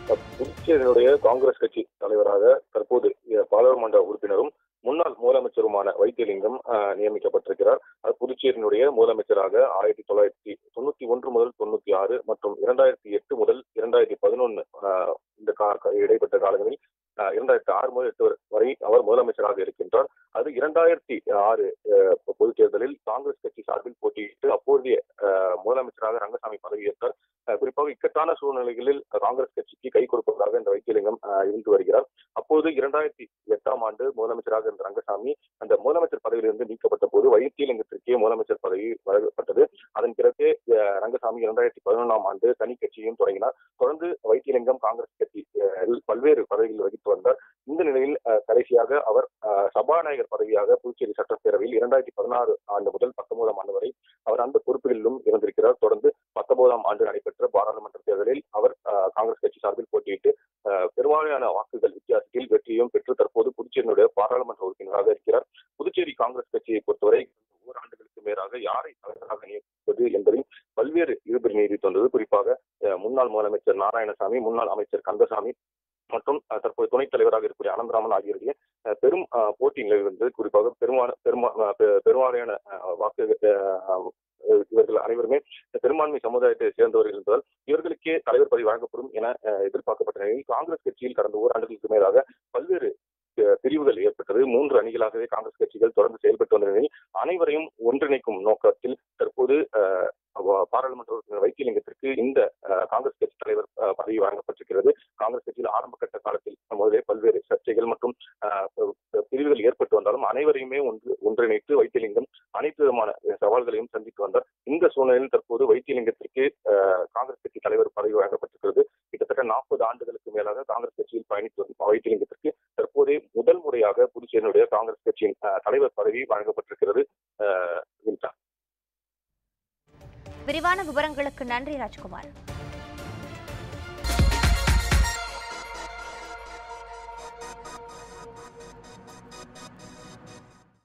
புதுச்சேரியினுடைய காங்கிரஸ் கட்சி தலைவராக தற்போது அஹ், பாராளுமன்ற உறுப்பினரும் முன்னாள் முதலமைச்சருமான வைத்தியலிங்கம் அஹ், நியமிக்கப்பட்டிருக்கிறார் அது புதுச்சேரியினுடைய முதலமைச்சராக ஆயிரத்தி தொள்ளாயிரத்தி தொண்ணூத்தி ஒன்று முதல் தொண்ணூத்தி ஆறு மற்றும் இரண்டாயிரத்தி எட்டு முதல் இரண்டாயிரத்தி பதினொன்னு இந்த கா- கா- இடைப்பட்ட காலங்களில் அஹ், இரண்டாயிரத்தி ஆறு முதல் எட்டு வரை அவர் முதலமைச்சராக இருக்கின்றார் அது இரண்டாயிரத்தி ஆறு அஹ், பொதுத் தேர்தலில் காங்கிரஸ் கட்சி சார்பில் போட்டியிட்டு அப்போதைய அஹ், முதலமைச்சராக ரங்கசாமி பதவியேற்றார் அஹ், குறிப்பாக இக்கட்டான சூழ்நிலைகளில் காங்கிரஸ் கட்சிக்கு கை கொடுப்பதாக இந்த வைத்தியலிங்கம் அஹ், இருந்து வருகிறார் அப்போது இரண்டாயிரத்தி எட்டாம் ஆண்டு முதலமைச்சராக இருந்த ரங்கசாமி அந்த முதலமைச்சர் பதவியிலிருந்து நீக்கப்பட்ட போது வைத்தியலிங்கத்திற்கே முதலமைச்சர் பதவி வழங்கப்பட்டது அதன் பிறகு அஹ், ரங்கசாமி இரண்டாயிரத்தி பதினொன்றாம் ஆண்டு தனி கட்சியையும் தொடங்கினார் தொடர்ந்து வைத்தியலிங்கம் காங்கிரஸ் கட்சி அஹ், பல்வேறு பதவிகள் வகித்து வந்தார் இந்த நிலையில் அஹ், கடைசியாக அவர் அஹ், சபாநாயகர் பதவியாக புதுச்சேரி சட்டப்பேரவையில் இரண்டாயிரத்தி பதினாறு ஆண்டு முதல் பத்தொன்பதாம் ஆண்டு வரை அவர் அந்த பொறுப்புகளிலும் இருந்திருக்கிறார் தொடர்ந்து பத்தொன்பதாம் ஆண்டு நடைபெற்ற பாராளுமன்ற தேர்தலில் அவர் அஹ், காங்கிரஸ் கட்சி சார்பில் போட்டியிட்டு அஹ், பெரும்பாலான வாக்குகள் வித்தியாசத்தில் வெற்றியும் பெற்று தற்போது புதுச்சேரியினுடைய பாராளுமன்ற உறுப்பினராக இருக்கிறார் புதுச்சேரி காங்கிரஸ் கட்சியை பொறுத்தவரை ஓராண்டுகளுக்கு மேலாக யாரை தலைவராக நியமிப்பது என்பதில் பல்வேறு இழுபறி நீடித்து வந்தது குறிப்பாக அஹ், முன்னாள் முதலமைச்சர் நாராயணசாமி முன்னாள் அமைச்சர் கந்தசாமி மற்றும் அஹ், தற்போது துணைத் தலைவராக இருக்கக்கூடிய அனந்தராமன் ஆகியோருடைய அஹ், பெரும் அஹ், போட்டி நிலவி வந்தது குறிப்பாக பெருமான பெருமா அஹ், பெ- பெருவாரியான அஹ், வாக்கு அஹ், இவர்கள் அனைவருமே பெரும்பான்மை சமுதாயத்தை சேர்ந்தவர்கள் என்பதால் இவர்களுக்கே தலைவர் பதவி வழங்கப்படும் என அஹ், எதிர்பார்க்கப்பட்ட நிலையில் காங்கிரஸ் கட்சியில் கடந்த ஓராண்டுகளுக்கு மேலாக பல்வேறு அஹ், பிரிவுகள் ஏற்பட்டது மூன்று அணிகளாகவே காங்கிரஸ் கட்சிகள் தொடர்ந்து செயல்பட்டு வந்த நிலையில் அனைவரையும் ஒன்றிணைக்கும் நோக்கத்தில் தற்போது அஹ், வ- பாராளுமன்ற உறுப்பினர் வைத்தியலிங்கத்திற்கு இந்த அஹ், காங்கிரஸ் கட்சி தலைவர் அஹ், பதவி வழங்கப்பட்டிருக்கிறது காங்கிரஸ் கட்சியில் ஆரம்ப கட்ட காலத்தில் முதலே பல்வேறு சர்ச்சைகள் மற்றும் அஹ், ப- பிரிவுகள் ஏற்பட்டு வந்தாலும் அனைவரையுமே ஒன்று ஒன்றிணைத்து வைத்தியலிங்கம் அனைத்து விதமான சவால்களையும் சந்தித்து வந்தார் இந்த சூழ்நிலையில் தற்போது வைத்தியலிங்கத்திற்கு அஹ், காங்கிரஸ் கட்சி தலைவர் பதவி வழங்கப்பட்டிருக்கிறது கிட்டத்தட்ட நாற்பது ஆண்டுகளுக்கு மேலாக காங்கிரஸ் கட்சியில் பயணித்து வரும் வைத்தியலிங்கத்திற்கு தற்போதே முதல் முறையாக புதுச்சேரியினுடைய காங்கிரஸ் கட்சியின் அஹ், தலைவர் பதவி வழங்கப்பட்டிருக்கிறது அஹ், வினிதா. விரிவான விவரங்களுக்கு நன்றி ராஜ்குமார்